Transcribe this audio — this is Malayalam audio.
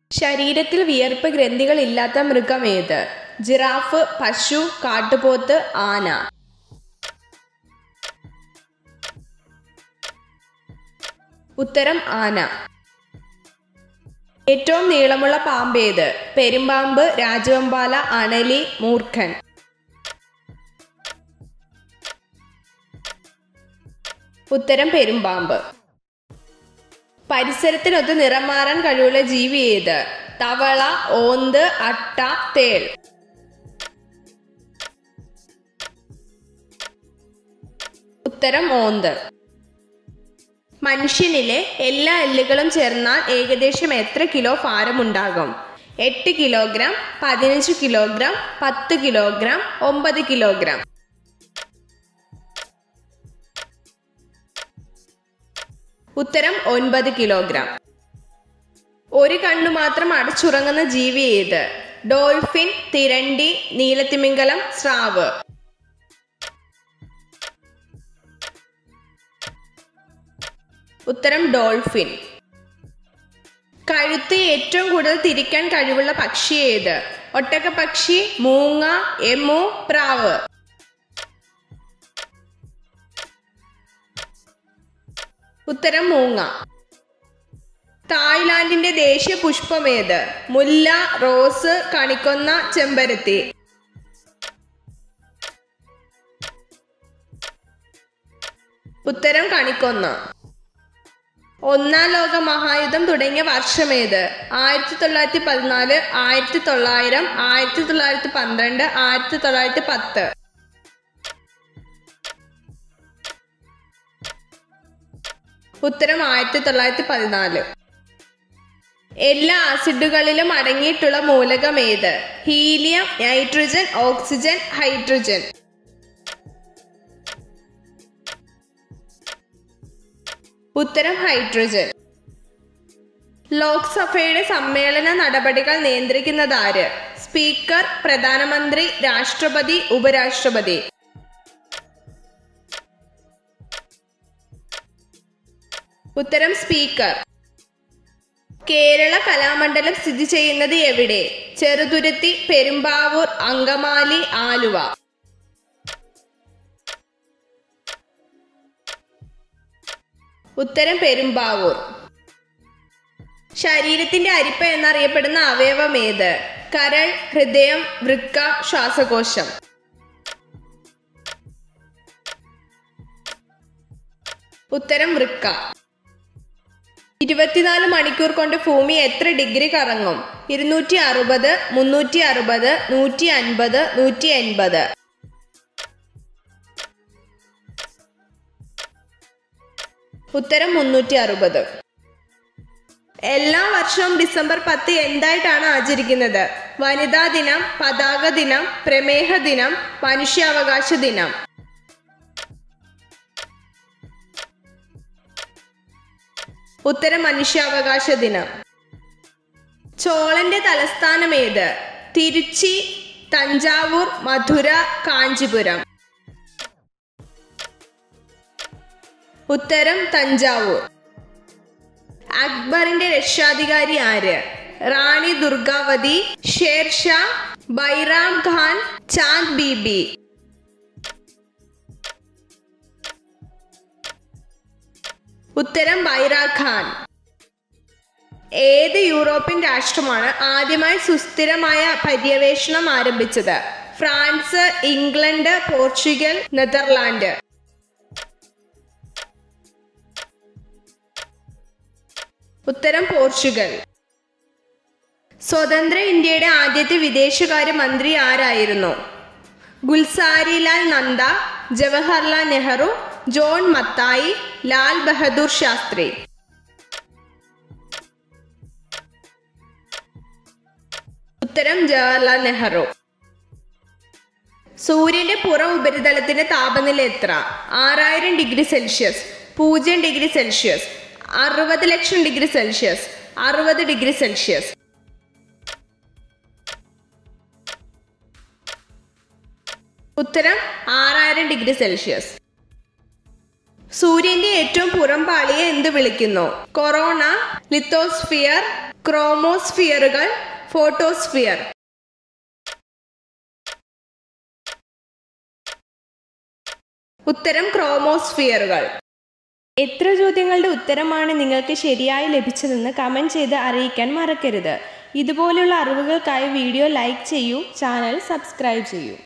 ശരീരത്തിൽ വിയർപ്പ് ഗ്രന്ഥികൾ ഇല്ലാത്ത മൃഗം ഏത് ജിറാഫ് പശു കാട്ടുപോത്ത് ആന ഉത്തരം ആന ഏറ്റവും നീളമുള്ള പാമ്പ് ഏത് പെരുമ്പാമ്പ് രാജവെമ്പാല അണലി മൂർഖൻ ഉത്തരം പെരുമ്പാമ്പ് പരിസരത്തിനൊത്ത് നിറം മാറാൻ കഴിവുള്ള ജീവി ഏത് തവള ഓന്ത് അട്ട തേൾ ഉത്തരം ഓന്ത് മനുഷ്യനിലെ എല്ലാ എല്ലുകളും ചേർന്നാൽ ഏകദേശം എത്ര കിലോ ഭാരമുണ്ടാകും എട്ട് കിലോഗ്രാം പതിനഞ്ച് കിലോഗ്രാം പത്ത് കിലോഗ്രാം ഒമ്പത് കിലോഗ്രാം ഉത്തരം ഒൻപത് കിലോഗ്രാം ഒരു കണ്ണു മാത്രം അടച്ചുറങ്ങുന്ന ജീവി ഏത് ഡോൾഫിൻ തിരണ്ടി നീലത്തിമിംഗലം സ്രാവ് ഉത്തരം ഡോൾഫിൻ കഴുത്ത് ഏറ്റവും കൂടുതൽ തിരിക്കാൻ കഴിവുള്ള പക്ഷി ഏത് ഒട്ടകപ്പക്ഷി മൂങ്ങ എമു പ്രാവ് ഉത്തരം മൂങ്ങ തായ്ലാന്റിന്റെ ദേശീയ പുഷ്പമേത് മുല്ല റോസ് കണിക്കൊന്ന ചെമ്പരത്തി ഉത്തരം കണിക്കൊന്ന ഒന്നാം ലോക മഹായുദ്ധം തുടങ്ങിയ വർഷമേത് ആയിരത്തി തൊള്ളായിരത്തി പതിനാല് ആയിരത്തി തൊള്ളായിരം ആയിരത്തി തൊള്ളായിരത്തി പന്ത്രണ്ട് ആയിരത്തി തൊള്ളായിരത്തി പത്ത് ഉത്തരം ആയിരത്തി തൊള്ളായിരത്തി പതിനാല് എല്ലാ ആസിഡുകളിലും അടങ്ങിയിട്ടുള്ള മൂലകം ഏത് ഹീലിയം നൈട്രജൻ ഓക്സിജൻ ഹൈഡ്രജൻ ഉത്തരം ഹൈഡ്രജൻ ലോക്സഭയുടെ സമ്മേളന നടപടികൾ നിയന്ത്രിക്കുന്നത് ആര് സ്പീക്കർ പ്രധാനമന്ത്രി രാഷ്ട്രപതി ഉപരാഷ്ട്രപതി ഉത്തരം സ്പീക്കർ കേരള കലാമണ്ഡലം സ്ഥിതി ചെയ്യുന്നത് എവിടെ ചെറുതുരുത്തി പെരുമ്പാവൂർ അങ്കമാലി ആലുവ ഉത്തരം പെരുമ്പാവൂർ ശരീരത്തിന്റെ അരിപ്പ എന്നറിയപ്പെടുന്ന അവയവം ഏത് കരൾ ഹൃദയം വൃക്ക ശ്വാസകോശം ഉത്തരം വൃക്ക ഇരുപത്തിനാല് മണിക്കൂർ കൊണ്ട് ഭൂമി എത്ര ഡിഗ്രി കറങ്ങും ഇരുന്നൂറ്റി അറുപത് മുന്നൂറ്റി അറുപത് നൂറ്റി അൻപത് നൂറ്റി എൺപത് ഉത്തരം മുന്നൂറ്റി അറുപത് എല്ലാ വർഷവും ഡിസംബർ പത്ത് എന്തായിട്ടാണ് ആചരിക്കുന്നത് വനിതാ ദിനം പതാക ദിനം പ്രമേഹ ദിനം മനുഷ്യാവകാശ ദിനം ഉത്തരം മനുഷ്യാവകാശ ദിനം ചോളന്റെ തലസ്ഥാനം ഏത് തിരുച്ചി തഞ്ചാവൂർ മധുര കാഞ്ചിപുരം ഉത്തരം തഞ്ചാവൂർ അക്ബറിന്റെ രക്ഷാധികാരി ആര് റാണി ദുർഗാവതി ഷേർഷാ ബൈറാം ഖാൻ ചാന്ദ് ബീബി ഉത്തരം ബൈറാ ഖാൻ ഏത് യൂറോപ്യൻ രാഷ്ട്രമാണ് ആദ്യമായി സുസ്ഥിരമായ പര്യവേഷണം ആരംഭിച്ചത് ഫ്രാൻസ് ഇംഗ്ലണ്ട് പോർച്ചുഗൽ നെതർലാൻഡ് ഉത്തരം പോർച്ചുഗൽ സ്വതന്ത്ര ഇന്ത്യയുടെ ആദ്യത്തെ വിദേശകാര്യ മന്ത്രി ആരായിരുന്നു ഗുൽസാരിലാൽ നന്ദ ജവഹർലാൽ നെഹ്റു ജോൺ മത്തായി ലാൽ ബഹദൂർ ശാസ്ത്രി ഉത്തരം ജവഹർലാൽ നെഹ്റു സൂര്യന്റെ പുറം ഉപരിതലത്തിന്റെ താപനില എത്ര ആറായിരം ഡിഗ്രി സെൽഷ്യസ് പൂജ്യം ഡിഗ്രി സെൽഷ്യസ് അറുപത് ലക്ഷം ഡിഗ്രി സെൽഷ്യസ് അറുപത് ഡിഗ്രി സെൽഷ്യസ് ഉത്തരം ആറായിരം ഡിഗ്രി സെൽഷ്യസ് സൂര്യന്റെ ഏറ്റവും പുറം പാളിയെ എന്ത് വിളിക്കുന്നു കൊറോണ ലിത്തോസ്ഫിയർ ക്രോമോസ്ഫിയറുകൾ ഫോട്ടോസ്ഫിയർ ഉത്തരം ക്രോമോസ്ഫിയറുകൾ എത്ര ചോദ്യങ്ങളുടെ ഉത്തരമാണ് നിങ്ങൾക്ക് ശരിയായി ലഭിച്ചതെന്ന് കമൻറ്റ് ചെയ്ത് അറിയിക്കാൻ മറക്കരുത് ഇതുപോലുള്ള അറിവുകൾക്കായി വീഡിയോ ലൈക്ക് ചെയ്യൂ ചാനൽ സബ്സ്ക്രൈബ് ചെയ്യൂ